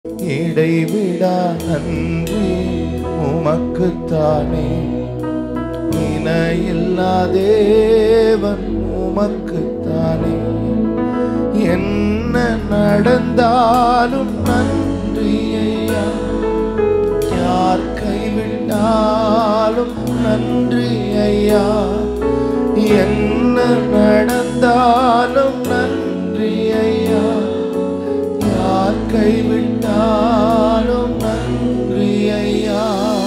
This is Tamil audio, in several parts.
இடைவிடா நன்றி உமக்குத்தானே இணையில்லா தேவன் உமக்குத்தானே என்ன நடந்தாலும் நன்றி ஐயா யார் கைவிட்டாலும் நன்றி ஐயா என்ன நடந்தாலும் நன்றி ஐயா யார் கைவிட்டாலும் நன்றி ஐயா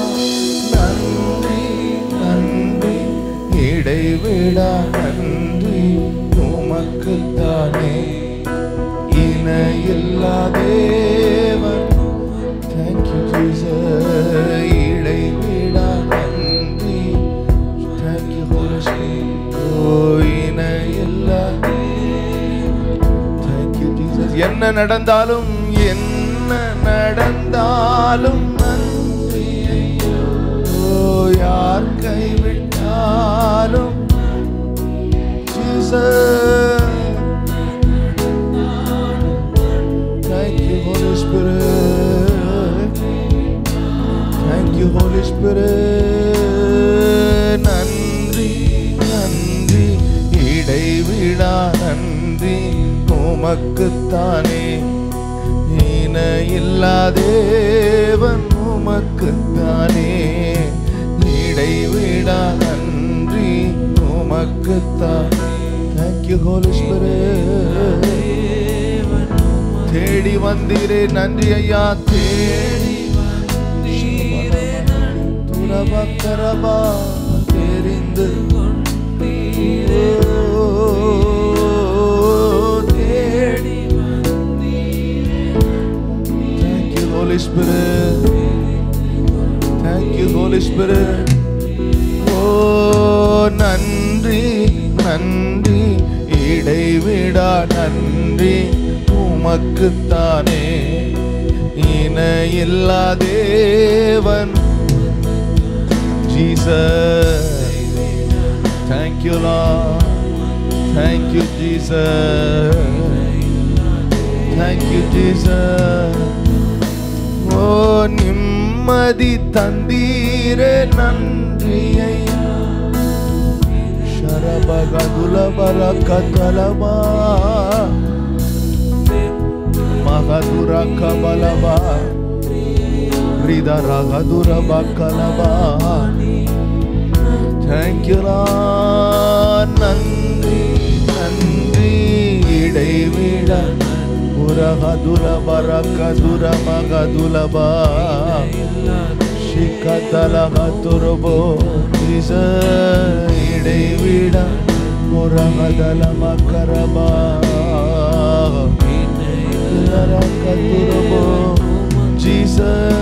நன்றி நன்றி இடைவிடா நன்றி உமக்குத்தானே இணையில்லா தேவன் தேங்க்யூ ஜீசஸ் இடைவிடா நன்றி தேங்க்யூ ஹோலி ஓ இணையில்லா தேங்க்யூ ஜீசஸ் என்ன நடந்தாலும் என்ன நடந்தாலும் நன்றி ஐயா. ஓ யார் கைவிட்டாலும் Jesus Thank you, Holy Spirit. Thank you, Holy Spirit. நன்றி நன்றி இடைவிடா நன்றி உமக்குத்தானே இணையில்லா தேவன் உமக்குத்தானே இடைவிடா நன்றி உமக்குத்தானே Thank you, Holy Spirit. தேடி வந்தீரே நன்றி ஐயா தேடி துரபக்கரபா தெரிந்து ஓ, தேடி Thank you, Holy Spirit. Thank you, Holy Spirit. ஓ நன்றி நன்றி இடைவிடா நன்றி உமக்குத்தானே இணையில்லா தேவன் Jesus Thank you Lord Thank you Jesus Thank you Jesus ஓ நிம்மதி தந்தீரே நன்றி ஐயா ಶರಬಗದುಲ ಬರಕತಲಮ ಮಗದುರ ಕಬಲಬ ಹೃದರ ಗದುರ ಬಕಲಬ ಥ್ಯಾಂಕ್ ಯು நன்றி நன்றி இடைவிட உரகதுல பரகதுர மகதுலபா ಶಿಖತಲಗತುರುಬೋ ನಿಜ ಇಡೆವಿಡ ಮುರಗದಲ ಮಕರಬ ಕತುರುಬೋ ಜೀಸ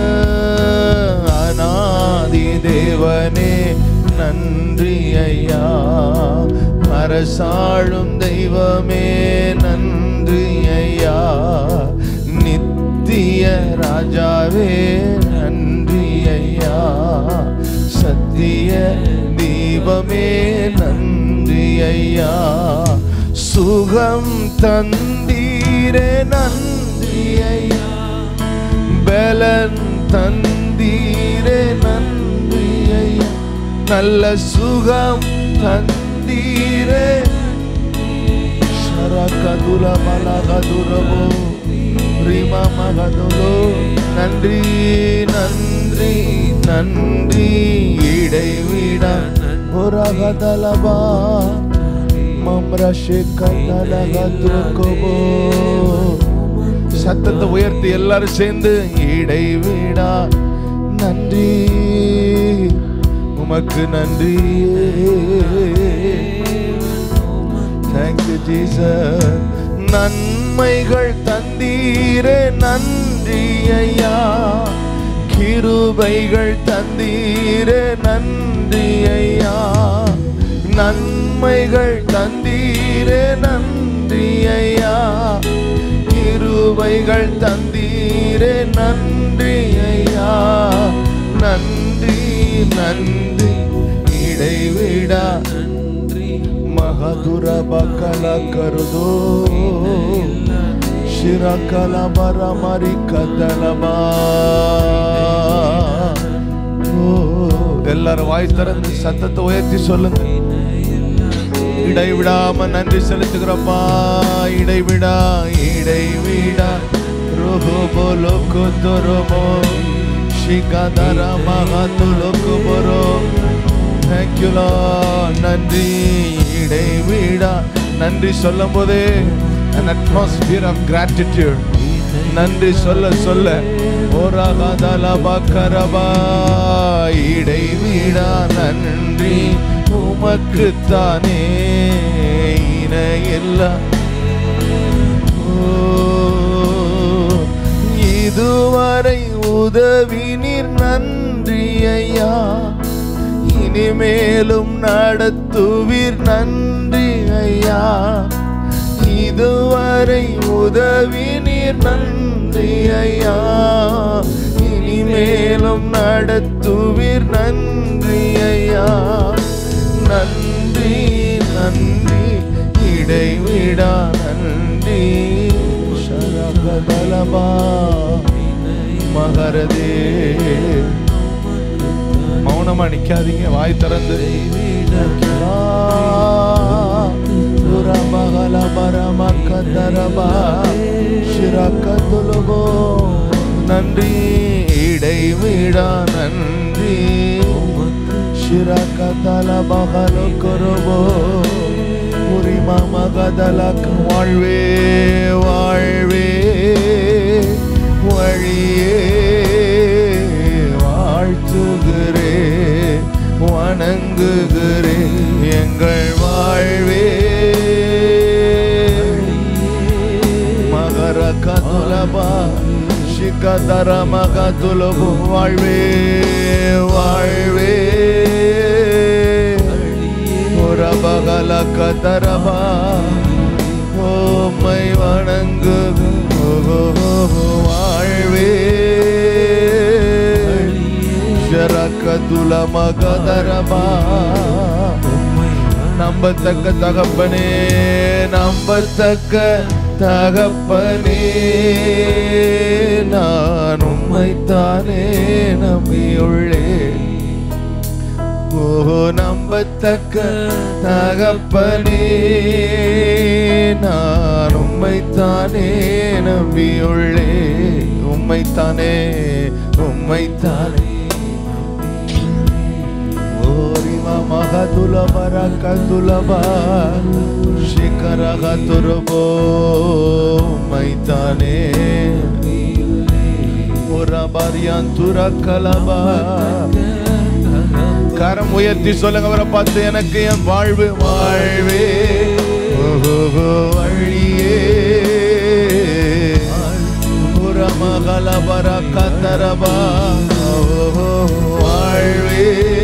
அநாதி தேவனே நன்றி ஐயா அரசாளும் தெய்வமே நன்றி ஐயா நித்திய ராஜாவே நன்றி ஐயா சத்திய தீபமே நன்றி ஐயா சுகம் தந்தீரே நன்றி ஐயா பலன் தந்தீரே நன்றி ஐயா நல்ல சுகம் தந்தீரே ಶರಕದುಲ ಮಲಗದುರವೋ ರಿಮ ಮಗದುಲೋ நன்றி நன்றி நன்றி இடைவிட உரகதலபா மம்ரஷிக்கதலகதுக்கோபோ சத்தத்தை உயர்த்தி எல்லாரும் சேர்ந்து இடைவிடா நன்றி உமக்கு நன்றி தேங்க்யூ ஜீசஸ் நன்மைகள் தந்தீரே நன்றி ஐயா கிருபைகள் தந்தீரே நன்றி ஐயா நன்மைகள் தந்தீரே நன்றி ஐயா கிருபைகள் தந்தீரே நன்றி ஐயா நன்றி நன்றி இடைவிடா ಮಹದುರ ಬಕಲ ಕರುದು ಶಿರಕಲಬರಮರಿ ಕದಲಬಾ ஓ, எல்லாரும் வாய் திறந்து சத்தத்தை உயர்த்தி சொல்லுங்க இடைவிடாம நன்றி செலுத்துகிறப்பா இடைவிடா இடைவிடா ரோபோ லோக்கு தொரோமோ ஷிகதர மகத்து லோக்கு பரோ தேங்க்யூலா நன்றி இடைவிடா நன்றி சொல்லும் போதே an atmosphere of gratitude நன்றி சொல்ல சொல்ல ஓரகதலபக்கரபா இடைவிடா நன்றி உமக்குத்தானே இணையில்லா ஓ, இதுவரை உதவி நீர் நன்றி ஐயா இனிமேலும் நடத்துவீர் நன்றி ஐயா இதுவரை உதவி நீர் நன்றி ஐயா இனிமேலும் நடத்துவீர் நன்றி ஐயா நன்றி நன்றி இடைவிடா நன்றி சரகதலபா மகரதே மௌனமா நிக்காதீங்க வாய் திறந்து துரமகல மரமக்கதரபா சிரக்கதுலபோ நன்றி இடைவிடா நன்றி ಶಿರಕದಲ ಮಗಲು ಕೊರುಬೋ ಉರಿಮ ಮಗದಲಕ வாழ்வே வாழ்வே வழியே வாழ்த்துகிறே வணங்குகிறே எங்கள் வாழ்வே மகர கதுலபா ಶಿಖದರ ಮಗ ತುಲಬು வாழ்வே வாழ்வே புறபகல கதரபா ஓமை வணங்கு வாழ்வே ಶರಕದುಲ ಮಗದರಬಾ நம்பத்தக்க தகப்பனே நம்பத்தக்க தகப்பனே நான் உம்மைத்தானே நம்பியுள்ளே ஓ நம்பத்தக்க தகப்பனே நான் உம்மைத்தானே நம்பியுள்ளே உம்மைத்தானே உம்மைத்தானே ಓರಿಮ ಮಗದುಲಬ ರಕದುಲಬ ಶಿಖರಗ ತುರುಬೋ ಮೈತಾನೆ ஒரபரியாந்துர கலபா கரம் உயர்த்தி சொல்லுங்க அவரை பார்த்து எனக்கு என் வாழ்வு வாழ்வே ஓஹோ வழியே புறமகலபர கத்தரபா ஓஹோ வாழ்வே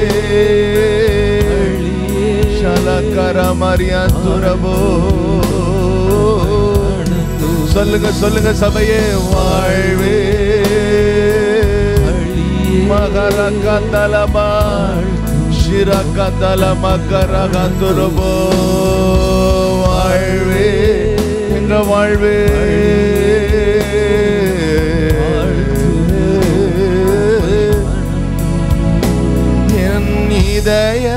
ಶಲಕರ ಮರಿಯಂತುರಬೋ சொல்லுங்க சொல்லுங்க சபையே வாழ்வே மகர கந்தலமா ಶಿರ ಕದಲ ಮಕರ கந்துருபோ வாழ்வே எங்க வாழ்வே என் இதய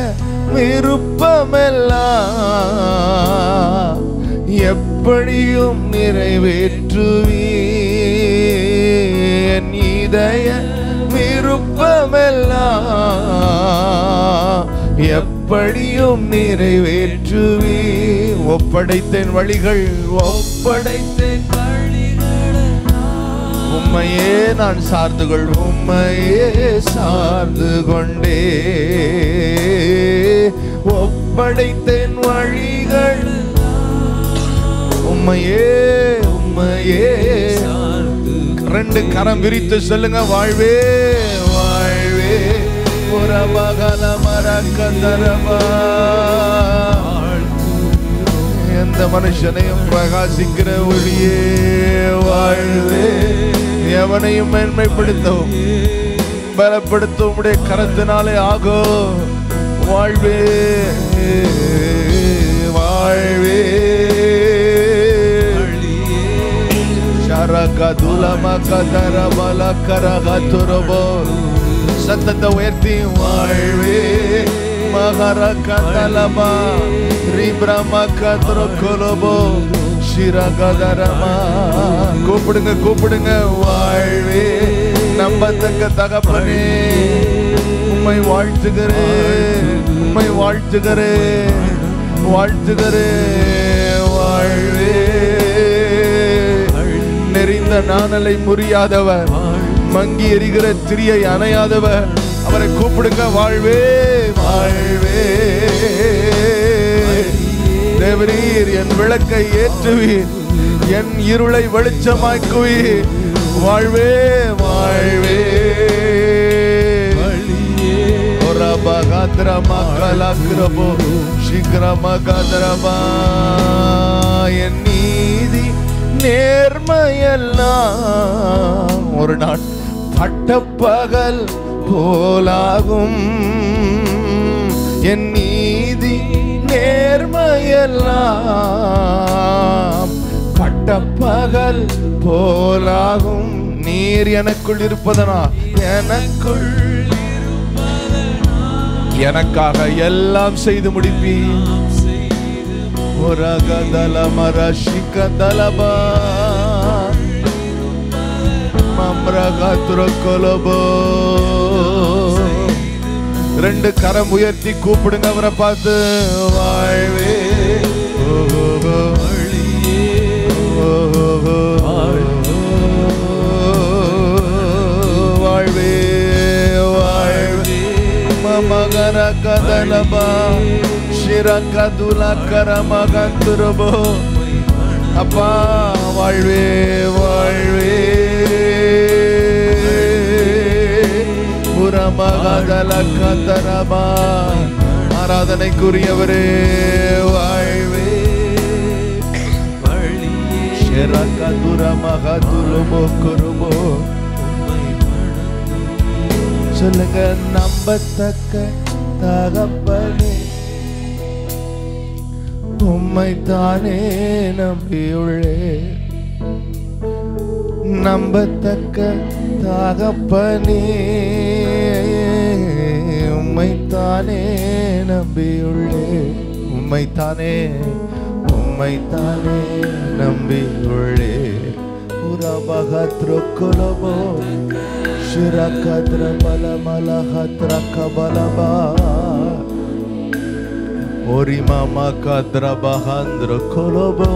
விருப்பமெல்லாம் எப்படியும் நிறைவேற்றுவீ என் இதய விருப்பமெல்லாம் எப்படியும் நிறைவேற்றுவீ ஒப்படைத்தேன் வழிகள் ஒப்படைத்தேன் உம்மையே நான் சார்ந்து கொள் உம்மையே சார்ந்து கொண்டே ஒப்படைத்தேன் வழிகள் உம்மையே உம்மையே ரெண்டு கரம் விரித்து சொல்லுங்க வாழ்வே வாழ்வே புறமகல மரக்கந்தரமா எந்த மனுஷனையும் பிரகாசிக்கிற ஒளியே வாழ்வே எவனையும் மேன்மைப்படுத்தவும் பலப்படுத்தவும் உடைய கரத்தினாலே ஆகோ வாழ்வே வாழ்வே ஷரகதுல மகதர பலகரகதுரபோ சத்தத்தை உயர்த்தி வாழ்வே மகர கதலமா ரிப்ரம கத்ர கொலபோ சிரகதரமா கூப்பிடுங்க கூப்பிடுங்க வாழ்வே நம்பத்தக்க தகப்பனே உம்மை வாழ்த்துகிறேன் உம்மை வாழ்த்துகிறேன் வாழ்த்துகிறேன் வாழ்வே நெறிந்த நாணலை முறியாதவர் மங்கி எரிகிற திரியை அணையாதவர் அவரை கூப்பிடுங்க வாழ்வே வாழ்வே தேவரீர் என் விளக்கை ஏற்றுவீர் என் இருளை வெளிச்சமாக்குவீர் வாழ்வே வாழ்வே ஒரபகத்ரமா கலக்ரபோ சீக்கிரமகத்ரமா என் நீதி நேர்மையெல்லாம் ஒரு நாள் பட்டப்பகல் போலாகும் என் நீதி நேர்மையெல்லாம் பட்டப்பகல் போலாகும் நீர் எனக்குள் இருப்பதனா எனக்குள் எனக்காக எல்லாம் செய்து முடிப்பீர் ஒரகதல மரஷிகதலபா மம்ரகத்ர கொலபோ ரெண்டு கரம் உயர்த்தி கூப்பிடுங்க அவரை பார்த்து வாழ்வே ஓஹோ வாழ்வே வாழ்வே மமகர கதலபா ಶಿರಕದುಲ ಕರಮಗಂತುರಬೋ அப்பா வாழ்வே வாழ்வே புறமகதல கதரபா ஆராதனைக்குரியவரே வாழ்வே ಶಿರಕದುರ மகதுலுமோ குருமோ சொல்லுங்க நம்பத்தக்க தகப்பனே உம்மை தானே நம்பியுள்ளே நம்பத்தக்க தகப்பனே உம்மை தானே நம்பியுள்ளே உம்மை தானே உம்மை தானே நம்பியுள்ளே உரபகத்ரு குலபோ ಶಿರಕದ್ರ ಬಲಮಲಹತ್ರ ಕಬಲಬಾ ಒರಿಮಮ ಕದ್ರ ಬಹಂದ್ರ ಕೊಲಬೋ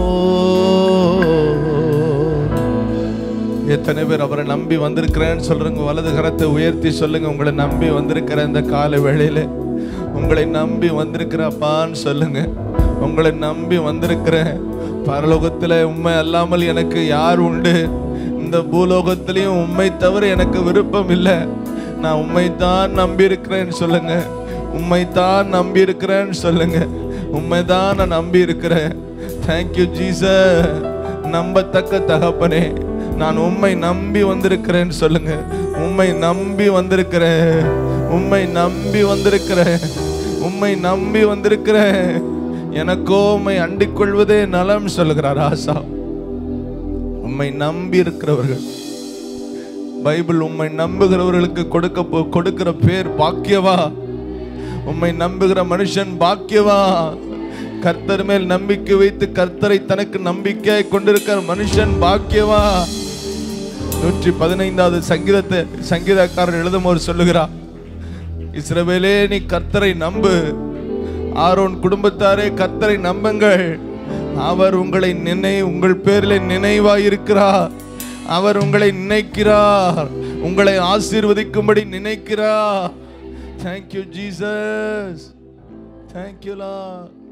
எத்தனை பேர் அவரை நம்பி வந்திருக்கிறேன்னு சொல்றவங்க வலது கரத்தை உயர்த்தி சொல்லுங்க உங்களை நம்பி வந்திருக்கிற இந்த கால வேளையில உங்களை நம்பி வந்திருக்கிறப்பான்னு சொல்லுங்க உங்களை நம்பி வந்திருக்கிறேன் பரலோகத்துல உண்மை அல்லாமல் எனக்கு யார் உண்டு இந்த பூலோகத்திலையும் உண்மை தவிர எனக்கு விருப்பம் இல்லை நான் உண்மைத்தான் நம்பி இருக்கிறேன்னு சொல்லுங்க உண்மைத்தான் நம்பி இருக்கிறேன்னு சொல்லுங்க உண்மைதான் நான் நம்பி இருக்கிறேன் தேங்க்யூ ஜீச நம்பத்தக்க தகப்பனே நான் உண்மை நம்பி வந்திருக்கிறேன்னு சொல்லுங்க உண்மை நம்பி வந்திருக்கிறேன் உண்மை நம்பி வந்திருக்கிறேன் உண்மை நம்பி வந்திருக்கிறேன் எனக்கோ உண்மை அண்டிக் கொள்வதே நலம் சொல்லுகிறார் ஆசா உம்மை நம்பி இருக்கிறவர்கள் பைபிள் உம்மை நம்புகிறவர்களுக்கு கொடுக்க போ- கொடுக்கிற பேர் பாக்கியவா உம்மை நம்புகிற மனுஷன் பாக்கியவா கர்த்தர் மேல் நம்பிக்கை வைத்து கர்த்தரை தனக்கு நம்பிக்கை கொண்டிருக்கிற மனுஷன் பாக்கியவா நூற்றி பதினைந்தாவது சங்கீதத்தை சங்கீதக்காரர் எழுதும் ஒரு சொல்லுகிறார் இஸ்ரவேலே நீ கர்த்தரை நம்பு ஆரோன் குடும்பத்தாரே கர்த்தரை நம்புங்கள் அவர் உங்களை நினை உங்கள் பேரில் நினைவாயிருக்கிறார் அவர் உங்களை நினைக்கிறார் உங்களை ஆசீர்வதிக்கும்படி நினைக்கிறார் தேங்க்யூ ஜீசஸ் தேங்க்யூ லா